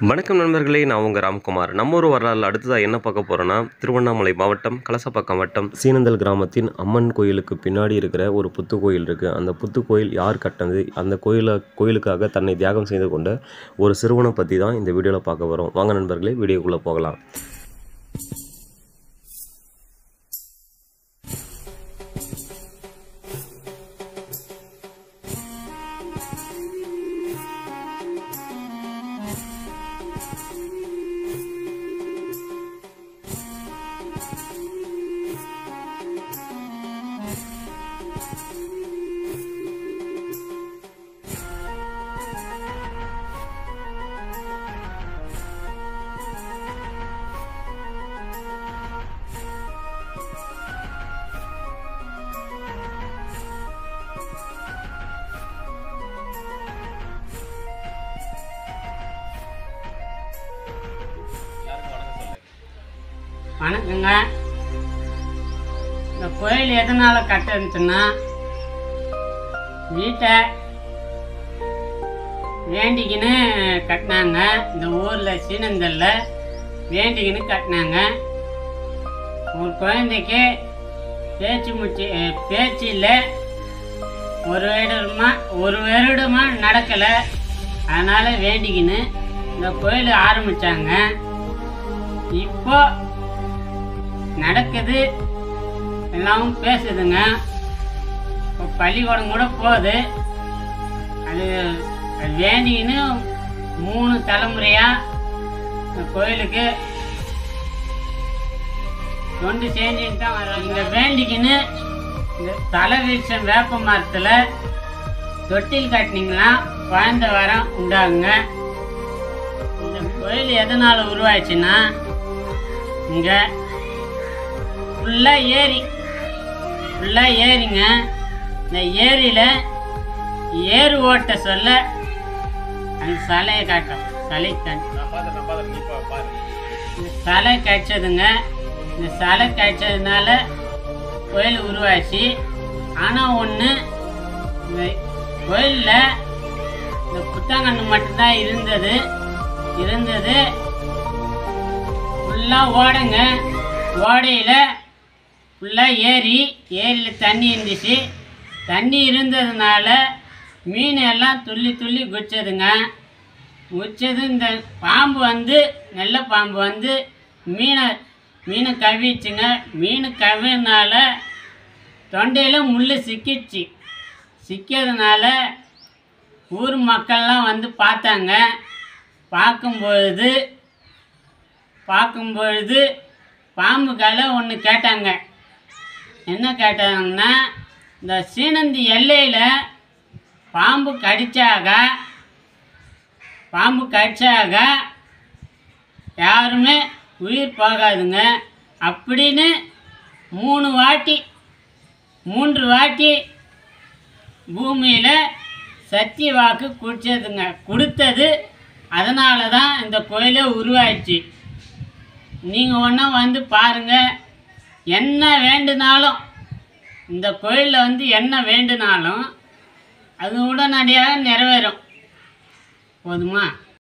வணக்கம் நண்பர்களே நான் உங்கள் ராம்குமார் நம்ம ஒரு வரலாறு அடுத்ததாக என்ன பார்க்க போகிறோன்னா திருவண்ணாமலை மாவட்டம் கலசப்பாக்கம் வட்டம் சீனந்தல் கிராமத்தின் அம்மன் கோயிலுக்கு பின்னாடி இருக்கிற ஒரு புத்து கோயில் இருக்குது அந்த புத்து கோயில் யார் கட்டினது அந்த கோயிலை கோயிலுக்காக தன்னை தியாகம் செய்து கொண்ட ஒரு சிறுவனை பற்றி தான் இந்த வீடியோவில் பார்க்க வரோம் வாங்க நண்பர்களே வீடியோக்குள்ளே போகலாம் வணக்கங்க இந்த கோயில் எதனால் கட்டுச்சுன்னா வீட்டை வேண்டிக்கின்னு கட்டினாங்க இந்த ஊரில் சீனந்தல்ல வேண்டிக்கின்னு கட்டினாங்க ஒரு குழந்தைக்கு பேச்சு முச்சு அஹ், பேச்சு இல்லை ஒரு வருடமா ஒரு வருடமா நடக்கலை அதனால் வேண்டிக்கின்னு இந்த கோயில் ஆரம்பித்தாங்க இப்போ நடக்குது எல்லாம் பேசுதுங்க இப்போ பள்ளிக்கூடம் கூட போகுது அது அது வேண்டிக்கின்னு மூணு தலைமுறையாக இந்த கோயிலுக்கு தொண்டு செஞ்சுட்டு தான் வரோம் இங்கே வேண்டிக்கின்னு இந்த தலை வீழ்ச்சம் வேப்ப மரத்தில் தொட்டில் கட்டினீங்கன்னா குழந்த வரம் உண்டாகுங்க இந்த கோயில் எதனால் உருவாச்சுன்னா இங்கே ஃபுல்லாக ஏரி ஃபுல்லாக ஏரிங்க இந்த ஏரியில் ஏறு ஓட்ட சொல்ல அந்த சலையை காட்டும் சலை தன் இந்த சலை கழிச்சதுங்க இந்த சலை கழிச்சதுனால கோயில் உருவாச்சு ஆனால் ஒன்று இந்த கோயிலில் இந்த புத்தங்கன்று மட்டும்தான் இருந்தது இருந்தது ஃபுல்லாக ஓடைங்க ஓடையில் ஃபுல்லாக ஏரி ஏரியில் தண்ணி இருந்துச்சு தண்ணி இருந்ததுனால மீன் எல்லாம் துள்ளி துள்ளி குச்சதுங்க குச்சது இந்த பாம்பு வந்து நல்ல பாம்பு வந்து மீனை மீனை கவிச்சுங்க மீன் கவினால தொண்டையில் முள் சிக்கிச்சு சிக்கிறதுனால ஊர் மக்கள்லாம் வந்து பார்த்தாங்க பார்க்கும்பொழுது பார்க்கும்பொழுது பாம்பு கலை ஒன்று கேட்டாங்க என்ன கேட்டாங்கன்னா இந்த சீனந்தி எல்லையில் பாம்பு கடிச்சாக பாம்பு கடிச்சாக யாருமே உயிர் போகாதுங்க அப்படின்னு மூணு வாட்டி மூன்று வாட்டி பூமியில் சத்திய வாக்கு குடிச்சதுங்க கொடுத்தது அதனால தான் இந்த கோயிலே உருவாயிடுச்சு நீங்கள் ஒன்றா வந்து பாருங்கள் என்ன வேண்டுனாலும் இந்த கோயிலில் வந்து என்ன வேண்டுனாலும் அது உடனடியாக நிறைவேறும் போதுமா